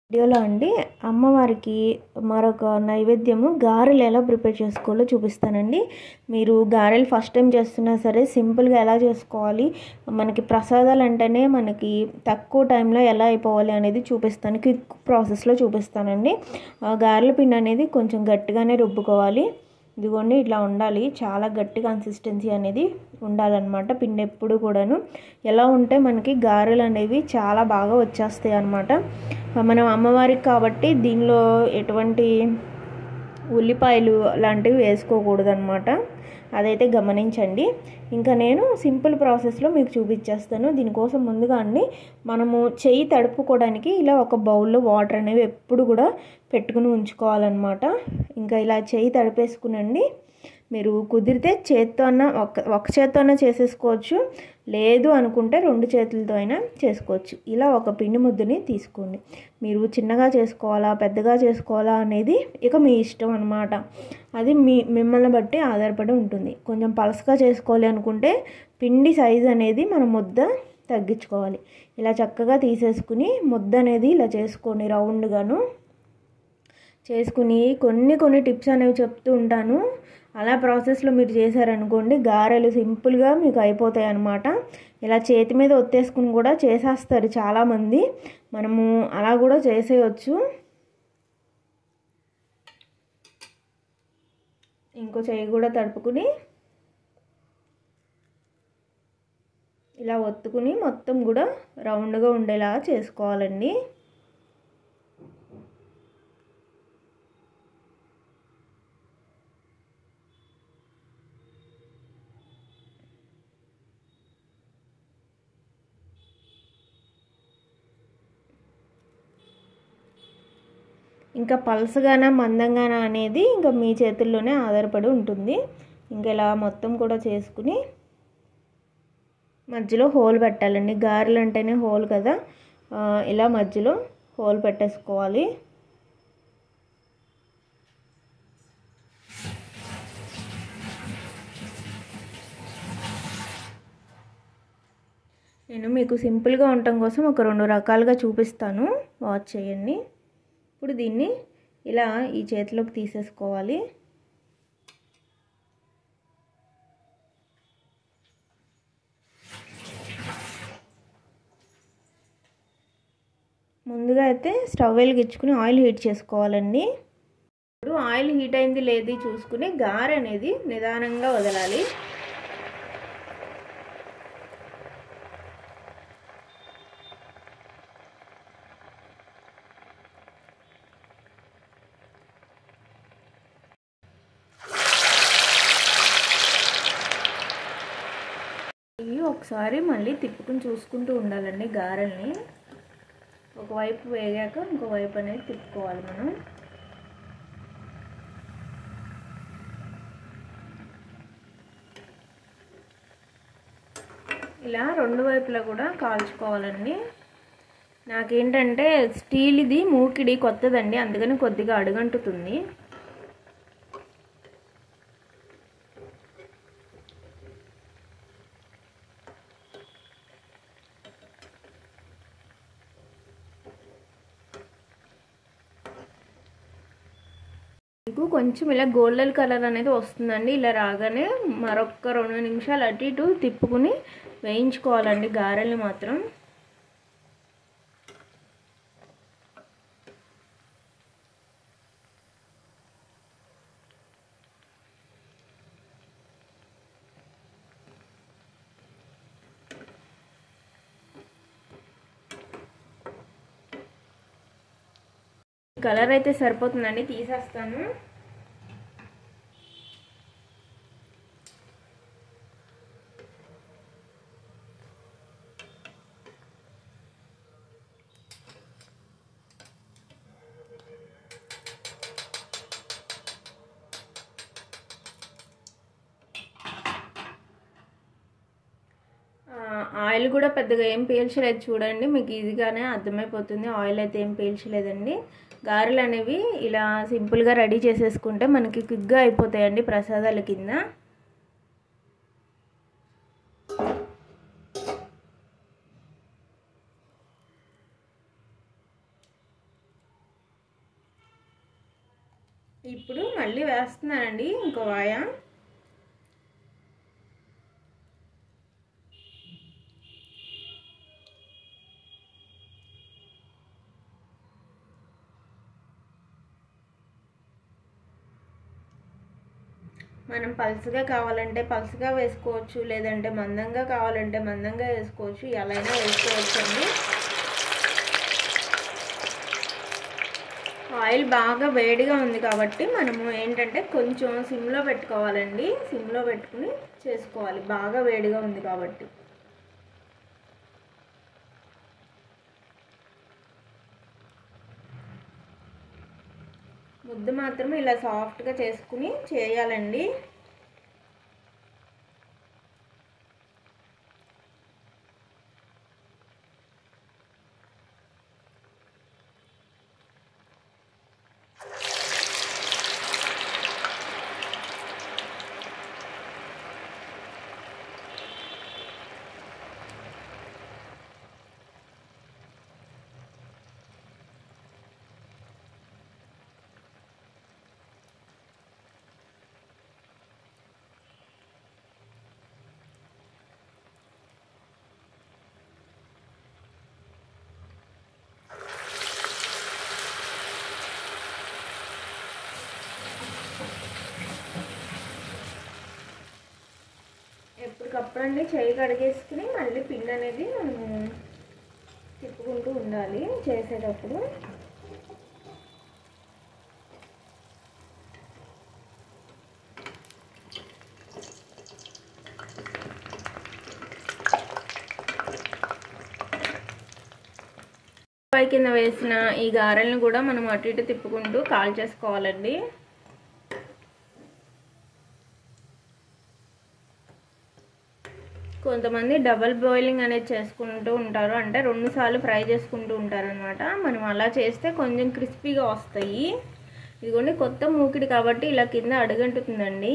వీడియోలో అండి అమ్మవారికి మరొక నైవేద్యము గారెలు ఎలా ప్రిపేర్ చేసుకోవాలో చూపిస్తానండి మీరు గారెలు ఫస్ట్ టైం చేస్తున్నా సరే సింపుల్గా ఎలా చేసుకోవాలి మనకి ప్రసాదాలు అంటేనే మనకి తక్కువ టైంలో ఎలా అయిపోవాలి అనేది చూపిస్తాను క్విక్ ప్రాసెస్లో చూపిస్తానండి గారెల పిండి అనేది కొంచెం గట్టిగానే రుబ్బుకోవాలి ఇదిగోండి ఇట్లా ఉండాలి చాలా గట్టి కన్సిస్టెన్సీ అనేది ఉండాలన్నమాట పిండి ఎప్పుడు కూడాను ఎలా ఉంటే మనకి గారెలు అనేవి చాలా బాగా వచ్చేస్తాయి అన్నమాట మనం అమ్మవారికి కాబట్టి దీనిలో ఎటువంటి ఉల్లిపాయలు లాంటివి వేసుకోకూడదు అనమాట అదైతే గమనించండి ఇంకా నేను సింపుల్ ప్రాసెస్లో మీకు చూపించేస్తాను దీనికోసం ముందుగా అండి మనము చెయ్యి తడుపుకోవడానికి ఇలా ఒక బౌల్లో వాటర్ అనేవి ఎప్పుడు కూడా పెట్టుకుని ఉంచుకోవాలన్నమాట ఇంకా ఇలా చెయ్యి తడిపేసుకునండి మీరు కుదిరితే చేత్తో అన్న ఒక ఒక చేత్తో అయినా చేసేసుకోవచ్చు లేదు అనుకుంటే రెండు చేతులతో అయినా చేసుకోవచ్చు ఇలా ఒక పిండి ముద్దని తీసుకోండి మీరు చిన్నగా చేసుకోవాలా పెద్దగా చేసుకోవాలా అనేది ఇక మీ ఇష్టం అనమాట అది మీ మిమ్మల్ని బట్టి ఆధారపడి ఉంటుంది కొంచెం పలసగా చేసుకోవాలి అనుకుంటే పిండి సైజ్ అనేది మనం ముద్ద తగ్గించుకోవాలి ఇలా చక్కగా తీసేసుకుని ముద్ద అనేది ఇలా చేసుకోండి రౌండ్గాను చేసుకుని కొన్ని కొన్ని టిప్స్ అనేవి చెప్తూ ఉంటాను అలా ప్రాసెస్లో మీరు చేశారనుకోండి గారెలు సింపుల్గా మీకు అయిపోతాయి అన్నమాట ఇలా చేతి మీద ఒత్తేసుకుని కూడా చేసేస్తారు చాలామంది మనము అలా కూడా చేసేయచ్చు ఇంకో చెయ్యి కూడా తడుపుకుని ఇలా ఒత్తుకుని మొత్తం కూడా రౌండ్గా ఉండేలా చేసుకోవాలండి ఇంకా పలసగానా మందంగానా అనేది ఇంకా మీ చేతుల్లోనే ఆధారపడి ఉంటుంది ఇంకా ఇలా మొత్తం కూడా చేసుకుని మధ్యలో హోల్ పెట్టాలండి గారెలు అంటేనే హోల్ కదా ఇలా మధ్యలో హోల్ పెట్టేసుకోవాలి నేను మీకు సింపుల్గా ఉండటం కోసం ఒక రెండు రకాలుగా చూపిస్తాను వాచ్ చేయండి ఇప్పుడు దీన్ని ఇలా ఈ చేతిలోకి తీసేసుకోవాలి ముందుగా అయితే స్టవ్ వెలిగించుకుని ఆయిల్ హీట్ చేసుకోవాలండి ఇప్పుడు ఆయిల్ హీట్ అయింది లేదు చూసుకుని గారె అనేది నిదానంగా వదలాలి ఇవి ఒకసారి మళ్ళీ తిప్పుకుని చూసుకుంటూ ఉండాలండి గారెల్ని ఒకవైపు వేగాక ఇంకోవైపు అనేది తిప్పుకోవాలి మనం ఇలా రెండు వైపులా కూడా కాల్చుకోవాలండి నాకేంటంటే స్టీల్ ఇది మూకిడి కొత్తదండి అందుకని కొద్దిగా అడుగంటుతుంది మీకు కొంచెం ఇలా గోల్డెన్ కలర్ అనేది వస్తుందండి ఇలా రాగానే మరొక రెండు నిమిషాలు అటు ఇటు తిప్పుకుని వేయించుకోవాలండి గారెల్ని మాత్రం కలర్ అయితే సరిపోతుందండి తీసేస్తాను ఆయిల్ కూడా పెద్దగా ఏం పీల్చలేదు చూడండి మీకు ఈజీగానే అర్థమైపోతుంది ఆయిల్ అయితే ఏం పీల్చలేదండి గారెలు అనేవి ఇలా సింపుల్గా రెడీ చేసేసుకుంటే మనకి క్విక్గా అయిపోతాయండి ప్రసాదాల కింద ఇప్పుడు మళ్ళీ వేస్తున్నానండి ఇంకో వాయ మనం పలుసుగా కావాలంటే పలుసుగా వేసుకోవచ్చు లేదంటే మందంగా కావాలంటే మందంగా వేసుకోవచ్చు ఎలా అయినా వేసుకోవచ్చు అండి ఆయిల్ బాగా వేడిగా ఉంది కాబట్టి మనము ఏంటంటే కొంచెం సిమ్లో పెట్టుకోవాలండి సిమ్లో పెట్టుకుని చేసుకోవాలి బాగా వేడిగా ఉంది కాబట్టి ముద్ద మాత్రం ఇలా సాఫ్ట్గా చేసుకుని చేయాలండి ఎప్పటికప్పుడు అండి చేయి కడిగేసుకుని మళ్ళీ పిండి అనేది మనము తిప్పుకుంటూ ఉండాలి చేసేటప్పుడు పై కింద వేసిన ఈ గారెలను కూడా మనం అటు ఇటు తిప్పుకుంటూ కాల్ చేసుకోవాలండి కొంతమంది డబల్ బాయిలింగ్ అనేది చేసుకుంటూ ఉంటారు అంటే రెండు సార్లు ఫ్రై చేసుకుంటూ ఉంటారు అనమాట మనం అలా చేస్తే కొంచెం క్రిస్పీగా వస్తాయి ఇదిగోండి కొత్త మూకిడి కాబట్టి ఇలా కింద అడుగంటుతుందండి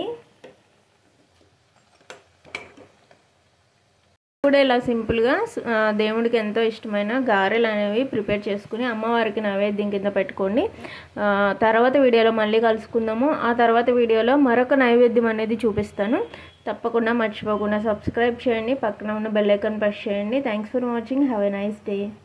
కూడా ఇలా సింపుల్గా దేవుడికి ఎంతో ఇష్టమైన గారెలు అనేవి ప్రిపేర్ చేసుకుని అమ్మవారికి నైవేద్యం కింద పెట్టుకోండి తర్వాత వీడియోలో మళ్ళీ కలుసుకుందాము ఆ తర్వాత వీడియోలో మరొక నైవేద్యం అనేది చూపిస్తాను తప్పకుండా మర్చిపోకుండా సబ్స్క్రైబ్ చేయండి పక్కన ఉన్న బెల్ ఐకాన్ ప్రెస్ చేయండి thanks for watching have a nice day